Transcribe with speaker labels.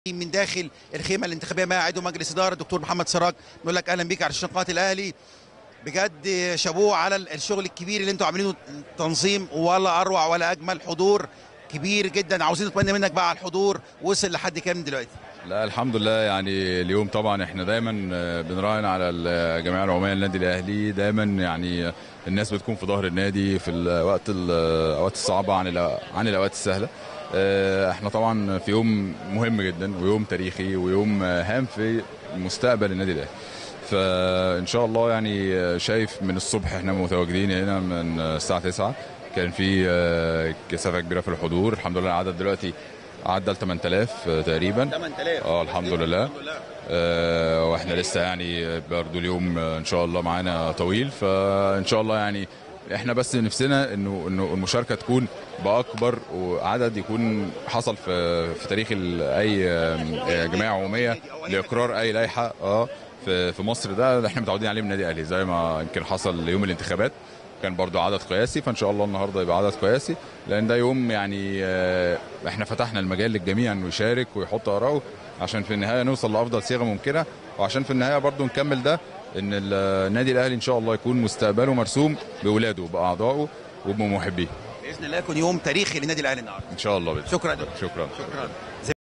Speaker 1: من داخل الخيمه الانتخابيه مع عضو مجلس اداره الدكتور محمد سراج نقول لك اهلا بيك على شاشة قناه الاهلي بجد شابوه على الشغل الكبير اللي انتوا عاملينه تنظيم ولا اروع ولا اجمل حضور كبير جدا عاوزين نتمنى منك بقى على الحضور وصل لحد كام دلوقتي
Speaker 2: لا الحمد لله يعني اليوم طبعا احنا دايما آه، بنراهن على الجمعيه العموميه للنادي الاهلي دايما يعني آه، الناس بتكون في ظهر النادي في الوقت الاوقات الصعبه عن الأ- عن الاوقات السهله آه، احنا طبعا في يوم مهم جدا ويوم تاريخي ويوم آه، هام في مستقبل النادي الاهلي فان شاء الله يعني آه، شايف من الصبح احنا متواجدين هنا من آه، الساعه 9 كان في آه، كثافه كبيره في الحضور الحمد لله العدد دلوقتي عدى ال 8000 تقريبا
Speaker 1: 8000
Speaker 2: اه الحمد لله آه واحنا لسه يعني برضو اليوم آه، ان شاء الله معانا طويل فان شاء الله يعني احنا بس نفسنا انه انه المشاركه تكون باكبر وعدد يكون حصل في في تاريخ ال- اي آه، جمعيه عموميه لاقرار اي لائحه اه في في مصر ده اللي احنا متعودين عليه من النادي الاهلي زي ما يمكن حصل يوم الانتخابات كان برضو عدد قياسي فان شاء الله النهارده يبقى عدد قياسي لان ده يوم يعني آه، احنا فتحنا المجال للجميع انه يشارك ويحط اراءه عشان في النهايه نوصل لافضل صيغه ممكنه وعشان في النهايه برضو نكمل ده ان النادي الاهلي ان شاء الله يكون مستقبله مرسوم باولاده باعضائه وبمحبيه
Speaker 1: باذن الله يكون يوم تاريخي للنادي الاهلي النهارده
Speaker 2: ان شاء الله بإذن
Speaker 1: شكرا
Speaker 2: الله. شكرا
Speaker 1: شكرا